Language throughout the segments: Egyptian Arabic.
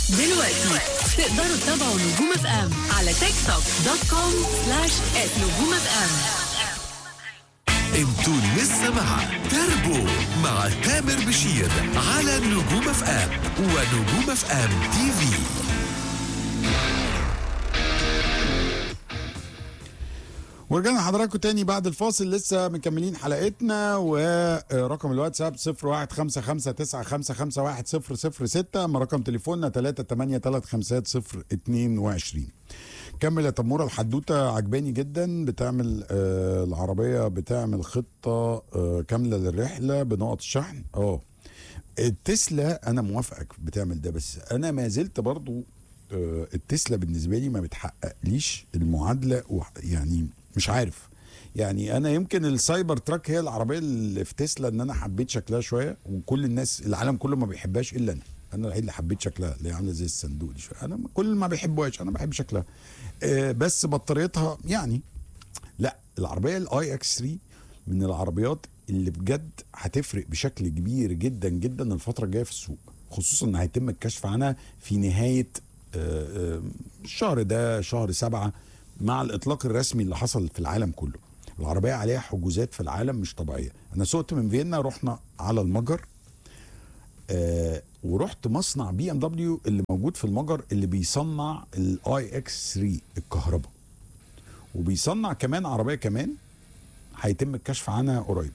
دلوقتي تقدروا تتابعوا نجوم اف ام على تيك توك دوت كوم سلاش ات نجوم اف ام انتوا لسه مع تربو مع تامر بشير على نجوم اف ام ونجوم اف ام تي في ورجعنا لحضراتكم تاني بعد الفاصل لسه مكملين حلقتنا ورقم الواتساب 015955110006 اما رقم تليفوننا 3835022 كمل يا تموره الحدوته عجباني جدا بتعمل آه العربيه بتعمل خطه آه كامله للرحله بنقط الشحن اه التسلا انا موافقك بتعمل ده بس انا ما زلت برضو آه، التسلا بالنسبه لي ما بتحققليش المعادله وح- يعني مش عارف يعني انا يمكن السايبر تراك هي العربيه اللي في تسلا ان انا حبيت شكلها شويه وكل الناس العالم كله ما بيحبهاش الا انا انا الوحيد اللي حبيت شكلها اللي هي عامله زي الصندوق دي شويه انا كل ما بيحبوهاش انا بحب شكلها آه، بس بطاريتها يعني لا العربيه الاي اكس 3 من العربيات اللي بجد هتفرق بشكل كبير جدا جدا الفتره الجايه في السوق خصوصا ان هيتم الكشف عنها في نهايه آه، آه، الشهر ده شهر سبعة مع الاطلاق الرسمي اللي حصل في العالم كله العربيه عليها حجوزات في العالم مش طبيعيه انا سقت من فيينا رحنا على المجر آه ورحت مصنع بي ام دبليو اللي موجود في المجر اللي بيصنع الاي اكس 3 الكهرباء وبيصنع كمان عربيه كمان هيتم الكشف عنها قريب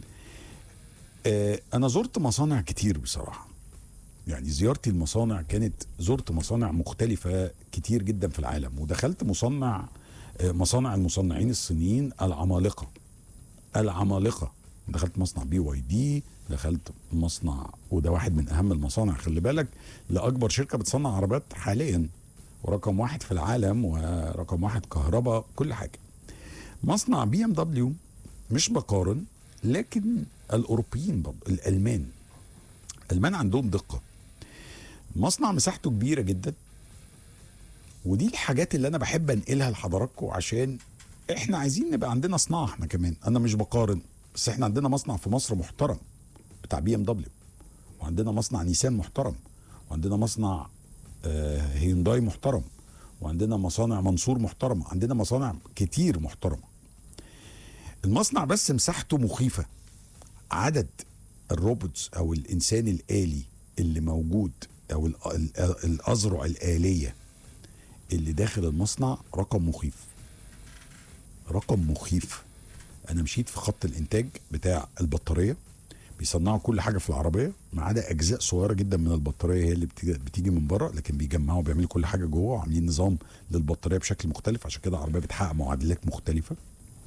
آه انا زرت مصانع كتير بصراحه يعني زيارتي المصانع كانت زرت مصانع مختلفة كتير جدا في العالم ودخلت مصنع آه، مصانع المصنعين الصينيين العمالقة العمالقة دخلت مصنع بي واي دي دخلت مصنع وده واحد من اهم المصانع خلي بالك لاكبر شركة بتصنع عربيات حاليا ورقم واحد في العالم ورقم واحد كهرباء كل حاجة مصنع بي ام دبليو مش بقارن لكن الاوروبيين برضه الالمان الالمان عندهم دقه مصنع مساحته كبيره جدا ودي الحاجات اللي انا بحب انقلها لحضراتكم عشان احنا عايزين نبقى عندنا صناعه احنا كمان انا مش بقارن بس احنا عندنا مصنع في مصر محترم بتاع بي ام دبليو وعندنا مصنع نيسان محترم وعندنا مصنع آه، هيونداي محترم وعندنا مصانع منصور محترمه عندنا مصانع كتير محترمه المصنع بس مساحته مخيفه عدد الروبوتس او الانسان الالي اللي موجود او ال- ال- الاذرع الاليه اللي داخل المصنع رقم مخيف رقم مخيف انا مشيت في خط الانتاج بتاع البطاريه بيصنعوا كل حاجه في العربيه ما عدا اجزاء صغيره جدا من البطاريه هي اللي بتيجي, بتيجي من بره لكن بيجمعوا بيعملوا كل حاجه جوه وعاملين نظام للبطاريه بشكل مختلف عشان كده العربيه بتحقق معادلات مختلفه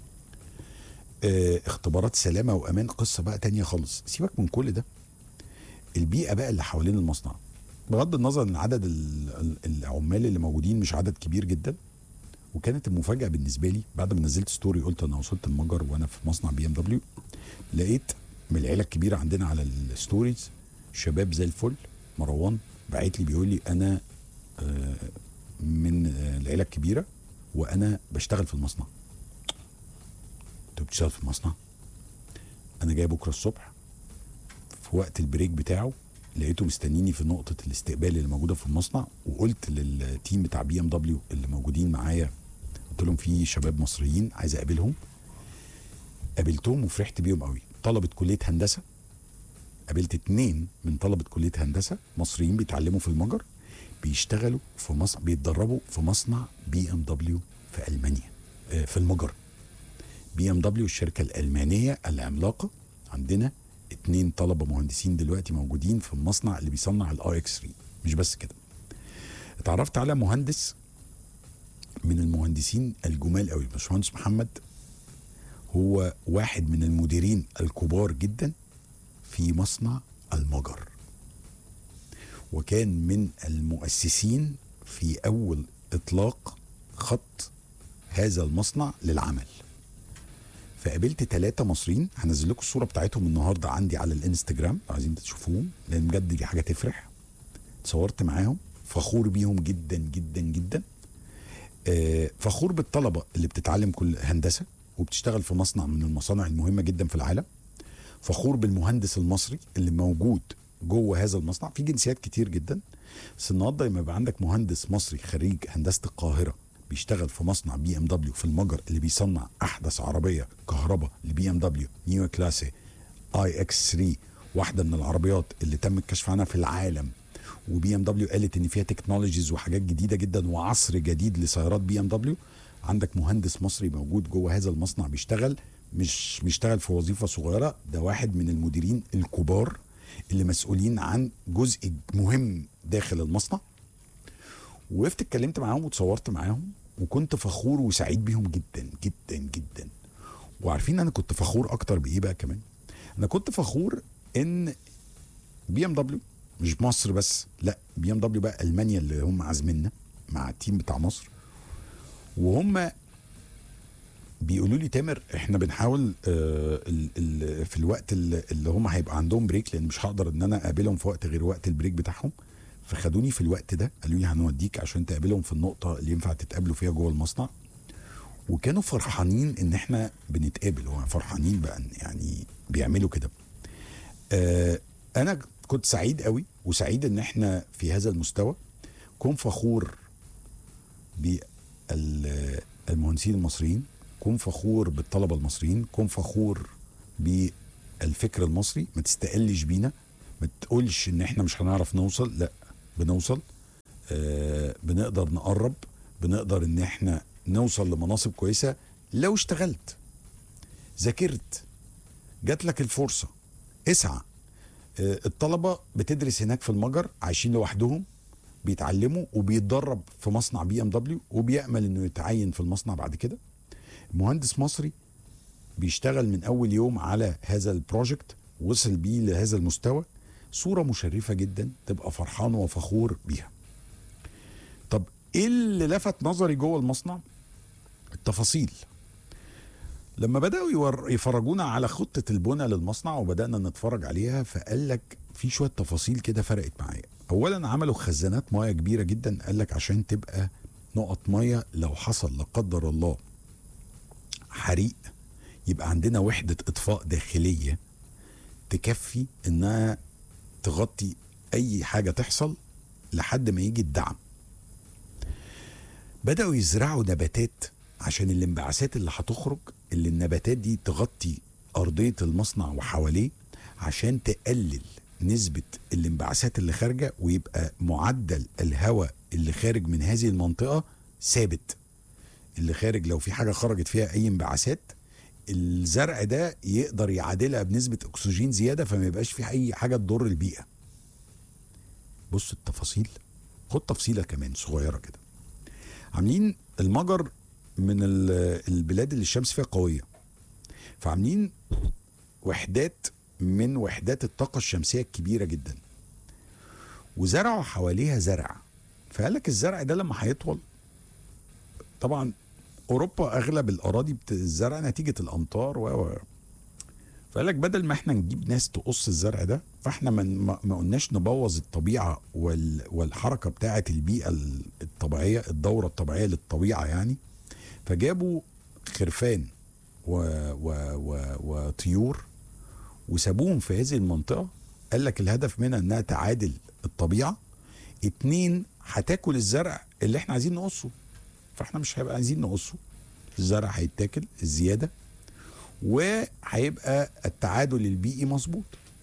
آه، اختبارات سلامه وامان قصه بقى تانية خالص سيبك من كل ده البيئه بقى اللي حوالين المصنع بغض النظر ان عدد ال- ال- العمال اللي موجودين مش عدد كبير جدا وكانت المفاجاه بالنسبه لي بعد ما نزلت ستوري قلت انا وصلت المجر وانا في مصنع بي ام دبليو لقيت من العيله الكبيره عندنا على الستوريز شباب زي الفل مروان بعت لي بيقول لي انا آه، من آه، العيله الكبيره وانا بشتغل في المصنع انت بتشتغل في المصنع انا جاي بكره الصبح في وقت البريك بتاعه لقيته مستنيني في نقطة الاستقبال اللي موجودة في المصنع وقلت للتيم بتاع بي ام دبليو اللي موجودين معايا قلت لهم في شباب مصريين عايز اقابلهم قابلتهم وفرحت بيهم قوي طلبة كلية هندسة قابلت اتنين من طلبة كلية هندسة مصريين بيتعلموا في المجر بيشتغلوا في مصنع بيتدربوا في مصنع بي ام دبليو في المانيا آه، في المجر بي ام دبليو الشركه الالمانيه العملاقه عندنا اتنين طلبه مهندسين دلوقتي موجودين في المصنع اللي بيصنع الاي اكس 3 مش بس كده اتعرفت على مهندس من المهندسين الجمال قوي باشمهندس محمد هو واحد من المديرين الكبار جدا في مصنع المجر وكان من المؤسسين في اول اطلاق خط هذا المصنع للعمل فقابلت ثلاثة مصريين هنزل لكم الصورة بتاعتهم النهاردة عندي على الانستجرام لو عايزين تشوفوهم لأن بجد دي حاجة تفرح اتصورت معاهم فخور بيهم جدا جدا جدا آه، فخور بالطلبة اللي بتتعلم كل هندسة وبتشتغل في مصنع من المصانع المهمة جدا في العالم فخور بالمهندس المصري اللي موجود جوه هذا المصنع في جنسيات كتير جدا بس النهارده لما يبقى عندك مهندس مصري خريج هندسه القاهره بيشتغل في مصنع بي ام دبليو في المجر اللي بيصنع احدث عربيه كهرباء لبي ام دبليو نيو كلاسي اي اكس 3 واحده من العربيات اللي تم الكشف عنها في العالم وبي ام دبليو قالت ان فيها تكنولوجيز وحاجات جديده جدا وعصر جديد لسيارات بي ام دبليو عندك مهندس مصري موجود جوه هذا المصنع بيشتغل مش بيشتغل في وظيفه صغيره ده واحد من المديرين الكبار اللي مسؤولين عن جزء مهم داخل المصنع وقفت اتكلمت معاهم وتصورت معاهم وكنت فخور وسعيد بيهم جدا جدا جدا وعارفين انا كنت فخور اكتر بايه بقى كمان انا كنت فخور ان بي ام دبليو مش مصر بس لا بي ام دبليو بقى المانيا اللي هم عازميننا مع التيم بتاع مصر وهم بيقولوا لي تامر احنا بنحاول آه ال ال في الوقت اللي اللي هم هيبقى عندهم بريك لان مش هقدر ان انا اقابلهم في وقت غير وقت البريك بتاعهم فخدوني في الوقت ده قالوا لي هنوديك عشان تقابلهم في النقطه اللي ينفع تتقابلوا فيها جوه المصنع وكانوا فرحانين ان احنا بنتقابل هو فرحانين بقى إن يعني بيعملوا كده آه انا كنت سعيد قوي وسعيد ان احنا في هذا المستوى كن فخور بالمهندسين المصريين كن فخور بالطلبه المصريين كن فخور بالفكر المصري ما تستقلش بينا ما تقولش ان احنا مش هنعرف نوصل لا بنوصل آه بنقدر نقرب بنقدر ان احنا نوصل لمناصب كويسه لو اشتغلت ذاكرت جات لك الفرصه اسعى آه، الطلبه بتدرس هناك في المجر عايشين لوحدهم بيتعلموا وبيتدرب في مصنع بي ام دبليو وبيامل انه يتعين في المصنع بعد كده مهندس مصري بيشتغل من اول يوم على هذا البروجكت وصل بيه لهذا المستوى صوره مشرفه جدا تبقى فرحان وفخور بيها طب ايه اللي لفت نظري جوه المصنع التفاصيل لما بداوا يور- يفرجونا على خطه البنى للمصنع وبدانا نتفرج عليها فقال لك في شويه تفاصيل كده فرقت معايا اولا عملوا خزانات ميه كبيره جدا قال لك عشان تبقى نقط ميه لو حصل لا قدر الله حريق يبقى عندنا وحده اطفاء داخليه تكفي انها تغطي اي حاجه تحصل لحد ما يجي الدعم بداوا يزرعوا نباتات عشان الانبعاثات اللي هتخرج اللي النباتات دي تغطي ارضيه المصنع وحواليه عشان تقلل نسبه الانبعاثات اللي خارجه ويبقى معدل الهواء اللي خارج من هذه المنطقه ثابت اللي خارج لو في حاجه خرجت فيها اي انبعاثات الزرع ده يقدر يعادلها بنسبه اكسجين زياده فما يبقاش في اي حاجه تضر البيئه بص التفاصيل خد تفصيله كمان صغيره كده عاملين المجر من ال- البلاد اللي الشمس فيها قويه فعاملين وحدات من وحدات الطاقه الشمسيه الكبيره جدا وزرعوا حواليها زرع فقال لك الزرع ده لما هيطول طبعا اوروبا اغلب الاراضي بت- الزرع نتيجه الامطار و و- فقال لك بدل ما احنا نجيب ناس تقص الزرع ده فاحنا ما ما ما قلناش نبوظ الطبيعه وال والحركه بتاعه البيئه ال- الطبيعيه الدوره الطبيعيه للطبيعه يعني فجابوا خرفان و و و وطيور وسابوهم في هذه المنطقه قال لك الهدف منها انها تعادل الطبيعه اتنين هتاكل الزرع اللي احنا عايزين نقصه فاحنا مش هيبقى عايزين نقصه الزرع هيتاكل الزياده وهيبقى التعادل البيئي مظبوط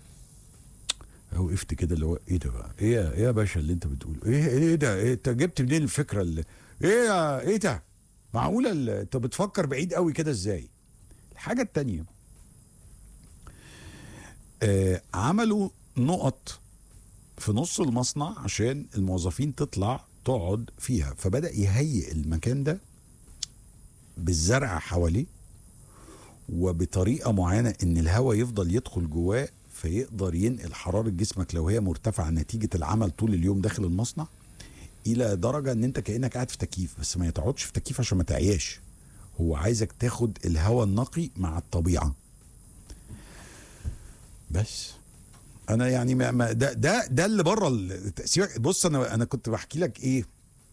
وقفت كده اللي هو ايه ده بقى ايه يا- ايه يا باشا اللي انت بتقوله ايه ايه ده ايه انت جبت منين الفكره اللي ايه يا- ايه ده معقوله ال- انت بتفكر بعيد قوي كده ازاي الحاجه التانية آه عملوا نقط في نص المصنع عشان الموظفين تطلع تقعد فيها فبدأ يهيئ المكان ده بالزرع حواليه وبطريقه معينه ان الهواء يفضل يدخل جواه فيقدر ينقل حراره جسمك لو هي مرتفعه نتيجه العمل طول اليوم داخل المصنع الى درجه ان انت كانك قاعد في تكييف بس ما تقعدش في تكييف عشان ما تعياش هو عايزك تاخد الهواء النقي مع الطبيعه بس انا يعني ما ما ده ده ده اللي بره ال- سيبك بص انا انا كنت بحكي لك ايه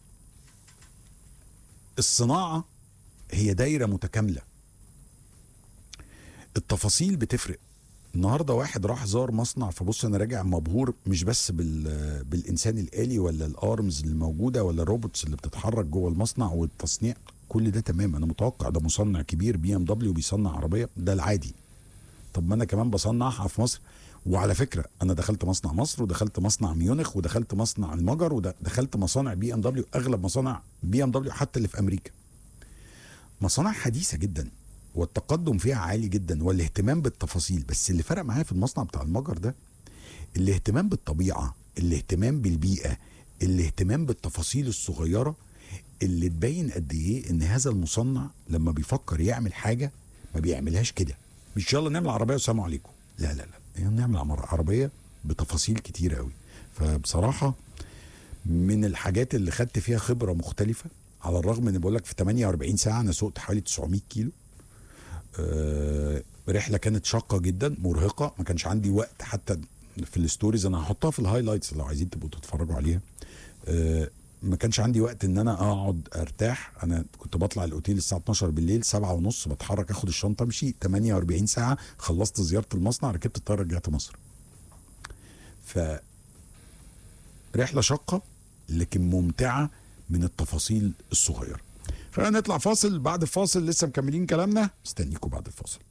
الصناعه هي دايره متكامله التفاصيل بتفرق النهارده واحد راح زار مصنع فبص انا راجع مبهور مش بس بال بالانسان الالي ولا الارمز اللي موجوده ولا الروبوتس اللي بتتحرك جوه المصنع والتصنيع كل ده تمام انا متوقع ده مصنع كبير بي ام دبليو بيصنع عربيه ده العادي طب ما انا كمان بصنعها في مصر وعلى فكره انا دخلت مصنع مصر ودخلت مصنع ميونخ ودخلت مصنع المجر ودخلت مصانع بي ام دبليو اغلب مصانع بي ام دبليو حتى اللي في امريكا مصانع حديثه جدا والتقدم فيها عالي جدا والاهتمام بالتفاصيل بس اللي فرق معايا في المصنع بتاع المجر ده الاهتمام بالطبيعه الاهتمام بالبيئه الاهتمام بالتفاصيل الصغيره اللي تبين قد ايه ان هذا المصنع لما بيفكر يعمل حاجه ما بيعملهاش كده مش يلا نعمل عربيه والسلام عليكم لا لا لا يعني نعمل عمر- عربيه بتفاصيل كتير قوي فبصراحه من الحاجات اللي خدت فيها خبره مختلفه على الرغم ان بقول لك في 48 ساعه انا سوقت حوالي 900 كيلو آه، رحله كانت شاقه جدا مرهقه ما كانش عندي وقت حتى في الستوريز انا هحطها في الهايلايتس لو عايزين تبقوا تتفرجوا عليها آه، ما كانش عندي وقت ان انا اقعد ارتاح انا كنت بطلع الاوتيل الساعه 12 بالليل 7 ونص بتحرك اخد الشنطه امشي 48 ساعه خلصت زياره المصنع ركبت الطياره رجعت مصر ف رحله شاقه لكن ممتعه من التفاصيل الصغيره خلينا نطلع فاصل بعد الفاصل لسه مكملين كلامنا استنيكم بعد الفاصل